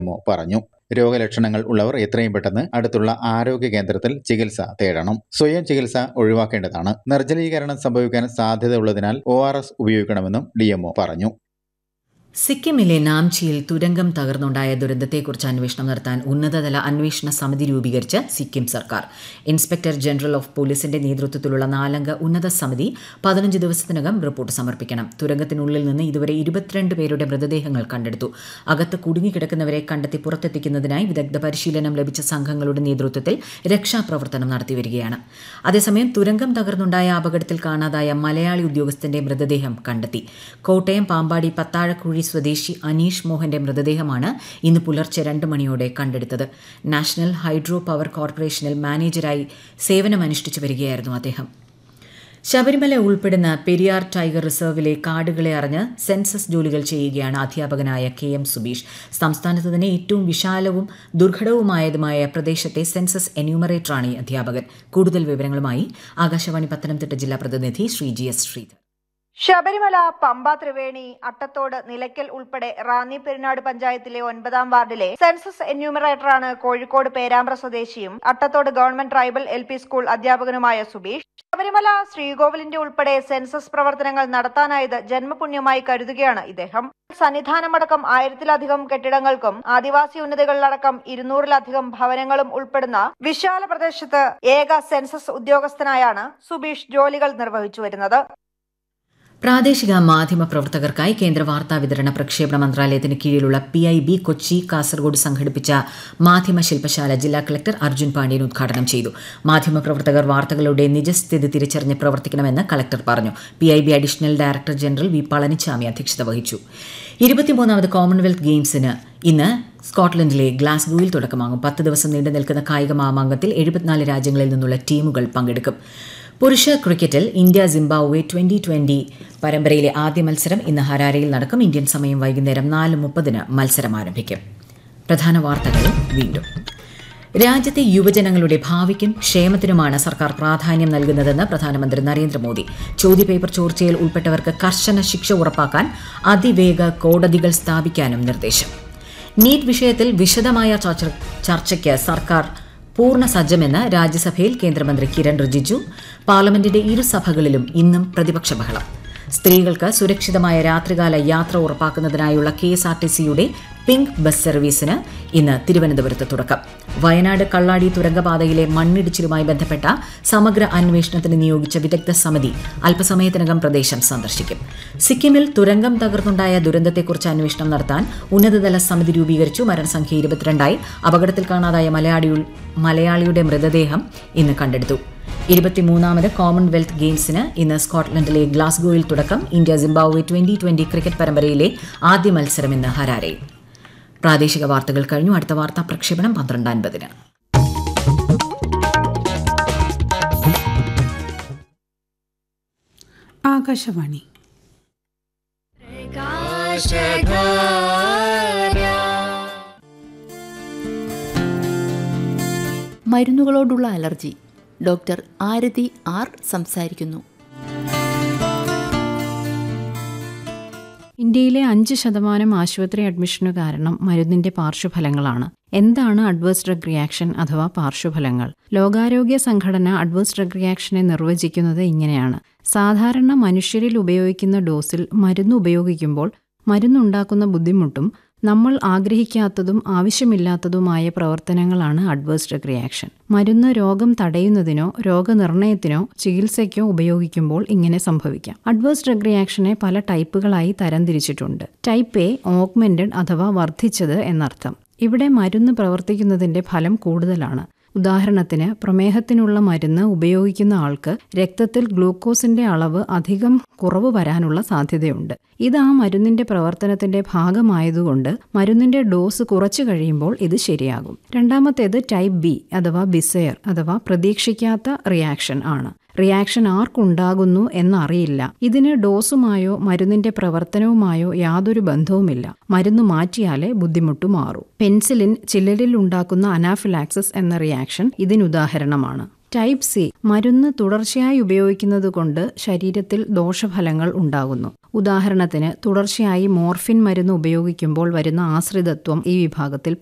MO പറഞ്ഞു രോഗലക്ഷണങ്ങൾ ഉള്ളവർ എത്രയും പെട്ടെന്ന് അടുത്തുള്ള ആരോഗ്യ കേന്ദ്രത്തിൽ ചികിത്സ തേടണം സ്വയം ചികിത്സ ഒഴിവാക്കേണ്ടതാണ് നിർജ്ജലീകരണം സംഭവിക്കാൻ സാധ്യതയുള്ളതിനാൽ ഒ ആർ എസ് ഉപയോഗിക്കണമെന്നും ഡിഎംഒ പറഞ്ഞു സിക്കിമിലെ നാംചിയിൽ തുരങ്കം തകർന്നുണ്ടായ ദുരന്തത്തെക്കുറിച്ച് അന്വേഷണം നടത്താൻ ഉന്നതതല അന്വേഷണ സമിതി രൂപീകരിച്ച് സിക്കിം സർക്കാർ ഇൻസ്പെക്ടർ ജനറൽ ഓഫ് പോലീസിന്റെ നേതൃത്വത്തിലുള്ള നാലംഗ ഉന്നത സമിതി പതിനഞ്ച് ദിവസത്തിനകം റിപ്പോർട്ട് സമർപ്പിക്കണം തുരങ്കത്തിനുള്ളിൽ നിന്ന് ഇതുവരെ ഇരുപത്തിരണ്ട് പേരുടെ മൃതദേഹങ്ങൾ കണ്ടെടുത്തു അകത്ത് കുടുങ്ങിക്കിടക്കുന്നവരെ കണ്ടെത്തി പുറത്തെത്തിക്കുന്നതിനായി വിദഗ്ധ പരിശീലനം ലഭിച്ച സംഘങ്ങളുടെ നേതൃത്വത്തിൽ രക്ഷാപ്രവർത്തനം നടത്തിവരികയാണ് അതേസമയം തുരങ്കം തകർന്നുണ്ടായ അപകടത്തിൽ കാണാതായ മലയാളി ഉദ്യോഗസ്ഥന്റെ മൃതദേഹം കണ്ടെത്തി കോട്ടയം പാമ്പാടി പത്താഴക്കുഴി സ്വദേശി അനീഷ് മോഹന്റെ മൃതദേഹമാണ് ഇന്ന് പുലർച്ചെ രണ്ട് മണിയോടെ കണ്ടെടുത്തത് നാഷണൽ ഹൈഡ്രോ പവർ കോർപ്പറേഷനിൽ മാനേജരായി സേവനമനുഷ്ഠിച്ചു വരികയായിരുന്നു അദ്ദേഹം ശബരിമല ഉൾപ്പെടുന്ന പെരിയാർ ടൈഗർ റിസർവിലെ കാടുകളെ അറിഞ്ഞ് സെൻസസ് ജോലികൾ ചെയ്യുകയാണ് അധ്യാപകനായ കെ എം സുബീഷ് സംസ്ഥാനത്ത് തന്നെ ഏറ്റവും വിശാലവും ദുർഘടവുമായതുമായ പ്രദേശത്തെ സെൻസസ് എന്യൂമറേറ്ററാണ് ഈ അധ്യാപകൻ കൂടുതൽ വിവരങ്ങളുമായി ആകാശവാണി പത്തനംതിട്ട ജില്ലാ പ്രതിനിധി ശ്രീ ജി എസ് ശ്രീധർ ശബരിമല പമ്പ ത്രിവേണി അട്ടത്തോട് നിലയ്ക്കൽ ഉൾപ്പെടെ റാന്നി പെരുന്നാട് പഞ്ചായത്തിലെ ഒൻപതാം വാർഡിലെ സെൻസസ് എന്യൂമറേറ്ററാണ് കോഴിക്കോട് പേരാമ്പ്ര സ്വദേശിയും Attathodu government tribal L P school അധ്യാപകനുമായ സുബീഷ് ശബരിമല ശ്രീകോവിലിന്റെ ഉൾപ്പെടെ സെൻസസ് പ്രവർത്തനങ്ങൾ നടത്താനായത് ജന്മപുണ്യമായി കരുതുകയാണ് ഇദ്ദേഹം സന്നിധാനമടക്കം ആയിരത്തിലധികം കെട്ടിടങ്ങൾക്കും ആദിവാസി ഉന്നതികളിലടക്കം ഇരുന്നൂറിലധികം ഭവനങ്ങളും ഉൾപ്പെടുന്ന വിശാല പ്രദേശത്ത് ഏക സെൻസസ് ഉദ്യോഗസ്ഥനായാണ് സുബീഷ് ജോലികൾ നിർവഹിച്ചു വരുന്നത് പ്രാദേശിക മാധ്യമ പ്രവർത്തകർക്കായി കേന്ദ്ര വാർത്താ വിതരണ പ്രക്ഷേപണ മന്ത്രാലയത്തിന് കീഴിലുള്ള P I B Kochi Kasaragod സംഘടിപ്പിച്ച മാധ്യമ ശില്പശാല ജില്ലാ കളക്ടർ അർജുൻ പാണ്ഡ്യൻ ഉദ്ഘാടനം ചെയ്തു മാധ്യമ പ്രവർത്തകർ വാർത്തകളുടെ നിജസ്ഥിതി തിരിച്ചറിഞ്ഞ് പ്രവർത്തിക്കണമെന്ന് കളക്ടർ പറഞ്ഞു P I B additional director general V Palanichami അധ്യക്ഷത വഹിച്ചു ഇരുപത്തിമൂന്നാമത് കോമൺവെൽത്ത് ഗെയിംസിന് ഇന്ന് സ്കോട്ട്ലൻഡിലെ ഗ്ലാസ്ഗോയിൽ തുടക്കമാകും പത്ത് ദിവസം നീണ്ടു നിൽക്കുന്ന കായിക മാമാങ്കത്തിൽ എഴുപത്തിനാല് രാജ്യങ്ങളിൽ നിന്നുള്ള ടീമുകൾ പങ്കെടുക്കും പുരുഷ ക്രിക്കറ്റിൽ ഇന്ത്യ സിംബാബ്വെ ട്വന്റി ട്വന്റി പരമ്പരയിലെ ആദ്യ മത്സരം ഇന്ന് ഹരാരയിൽ നടക്കും ഇന്ത്യൻ സമയം വൈകുന്നേരം നാല് മുപ്പതിന് മത്സരം ആരംഭിക്കും പ്രധാന വാർത്തകൾ വീണ്ടും രാജ്യത്തെ യുവജനങ്ങളുടെ ഭാവിക്കും ക്ഷേമത്തിനുമാണ് സർക്കാർ പ്രാധാന്യം നൽകുന്നതെന്ന് പ്രധാനമന്ത്രി നരേന്ദ്രമോദി ചോദ്യപേപ്പർ ചോർച്ചയിൽ ഉൾപ്പെട്ടവർക്ക് കർശന ശിക്ഷ ഉറപ്പാക്കാൻ അതിവേഗ കോടതികൾ സ്ഥാപിക്കാനും നിർദ്ദേശം നീറ്റ് വിഷയത്തിൽ വിശദമായ ചർച്ച- ചർച്ചയ്ക്ക് സർക്കാർ പൂർണ്ണ സജ്ജമെന്ന് രാജ്യസഭയിൽ കേന്ദ്രമന്ത്രി കിരൺ റിജിജു പാർലമെന്റിന്റെ ഇരുസഭകളിലും ഇന്നും പ്രതിപക്ഷ ബഹളം സ്ത്രീകൾക്ക് സുരക്ഷിതമായ രാത്രികാല യാത്ര ഉറപ്പാക്കുന്നതിനായുള്ള കെ എസ് ആർ ടി സിയുടെ പിങ്ക് ബസ് സർവീസിന് ഇന്ന് തിരുവനന്തപുരത്ത് തുടക്കം വയനാട് കള്ളാടി തുരങ്കപാതയിലെ മണ്ണിടിച്ചിലുമായി ബന്ധപ്പെട്ട സമഗ്ര അന്വേഷണത്തിന് നിയോഗിച്ച വിദഗ്ധ സമിതി അല്പസമയത്തിനകം പ്രദേശം സന്ദർശിക്കും സിക്കിമിൽ തുരങ്കം തകർന്നുണ്ടായ ദുരന്തത്തെക്കുറിച്ച് അന്വേഷണം നടത്താൻ ഉന്നതതല സമിതി രൂപീകരിച്ചു മരണസംഖ്യ ഇരുപത്തിരണ്ടായി അപകടത്തിൽ കാണാതായ മലയാളിയുൾ മലയാളിയുടെ മൃതദേഹം ഇന്ന് കണ്ടെടുത്തു ഇരുപത്തിമൂന്നാമത് കോമൺവെൽത്ത് ഗെയിംസിന് ഇന്ന് സ്കോട്ട്ലൻഡിലെ ഗ്ലാസ്ഗോയിൽ തുടക്കം India Zimbabwe twenty twenty cricket പരമ്പരയിലെ ആദ്യ മത്സരം ഇന്ന് ഹരാരയിൽ പ്രാദേശിക വാർത്തകൾ കഴിഞ്ഞു അടുത്ത വാർത്താ പ്രക്ഷേപണം പന്ത്രണ്ട് അൻപതിന് ആകാശവാണി മരുന്നുകളോടുള്ള അലർജി ഡോക്ടർ ആരതി ആർ സംസാരിക്കുന്നു ഇന്ത്യയിലെ അഞ്ച് ശതമാനം ആശുപത്രി അഡ്മിഷനു കാരണം മരുന്നിന്റെ പാർശ്വഫലങ്ങളാണ് എന്താണ് അഡ്വേഴ്സ് ഡ്രഗ് റിയാക്ഷൻ അഥവാ പാർശ്വഫലങ്ങൾ ലോകാരോഗ്യ സംഘടന അഡ്വേഴ്സ് ഡ്രഗ് റിയാക്ഷനെ നിർവചിക്കുന്നത് ഇങ്ങനെയാണ് സാധാരണ മനുഷ്യരിൽ ഉപയോഗിക്കുന്ന ഡോസിൽ മരുന്ന് ഉപയോഗിക്കുമ്പോൾ മരുന്നുണ്ടാക്കുന്ന ബുദ്ധിമുട്ടും നമ്മൾ ആഗ്രഹിക്കാത്തതും ആവശ്യമില്ലാത്തതുമായ പ്രവർത്തനങ്ങളാണ് അഡ്വേഴ്സ് ഡ്രഗ് റിയാക്ഷൻ മരുന്ന് രോഗം തടയുന്നതിനോ രോഗനിർണയത്തിനോ ചികിത്സയ്ക്കോ ഉപയോഗിക്കുമ്പോൾ ഇങ്ങനെ സംഭവിക്കാം അഡ്വേഴ്സ് ഡ്രഗ് റിയാക്ഷനെ പല ടൈപ്പുകളായി തരംതിരിച്ചിട്ടുണ്ട് ടൈപ്പ് എ ഓഗ്മെന്റഡ് അഥവാ വർദ്ധിച്ചത് എന്നർത്ഥം ഇവിടെ മരുന്ന് പ്രവർത്തിക്കുന്നതിന്റെ ഫലം കൂടുതലാണ് ഉദാഹരണത്തിന് പ്രമേഹത്തിനുള്ള മരുന്ന് ഉപയോഗിക്കുന്ന ആൾക്ക് രക്തത്തിൽ ഗ്ലൂക്കോസിന്റെ അളവ് അധികം കുറവ് വരാനുള്ള സാധ്യതയുണ്ട് ഇത് ആ മരുന്നിന്റെ പ്രവർത്തനത്തിന്റെ ഭാഗമായതുകൊണ്ട് മരുന്നിന്റെ ഡോസ് കുറച്ചു കഴിയുമ്പോൾ ഇത് ശരിയാകും രണ്ടാമത്തേത് ടൈപ്പ് ബി അഥവാ ബിസയർ അഥവാ പ്രതീക്ഷിക്കാത്ത റിയാക്ഷൻ ആണ് റിയാക്ഷൻ ആർക്കുണ്ടാകുന്നു എന്നറിയില്ല ഇതിന് ഡോസുമായോ മരുന്നിന്റെ പ്രവർത്തനവുമായോ യാതൊരു ബന്ധവുമില്ല മരുന്ന് മാറ്റിയാലേ ബുദ്ധിമുട്ട് മാറൂ പെൻസിലിൻ ചിലരിൽ ഉണ്ടാക്കുന്ന അനാഫിലാക്സിസ് എന്ന റിയാക്ഷൻ ഇതിനുദാഹരണമാണ് ടൈപ്പ് സി മരുന്ന് തുടർച്ചയായി ഉപയോഗിക്കുന്നത് കൊണ്ട് ശരീരത്തിൽ ദോഷഫലങ്ങൾ ഉണ്ടാകുന്നു ഉദാഹരണത്തിന് തുടർച്ചയായി മോർഫിൻ മരുന്ന് ഉപയോഗിക്കുമ്പോൾ വരുന്ന ആശ്രിതത്വം ഈ വിഭാഗത്തിൽ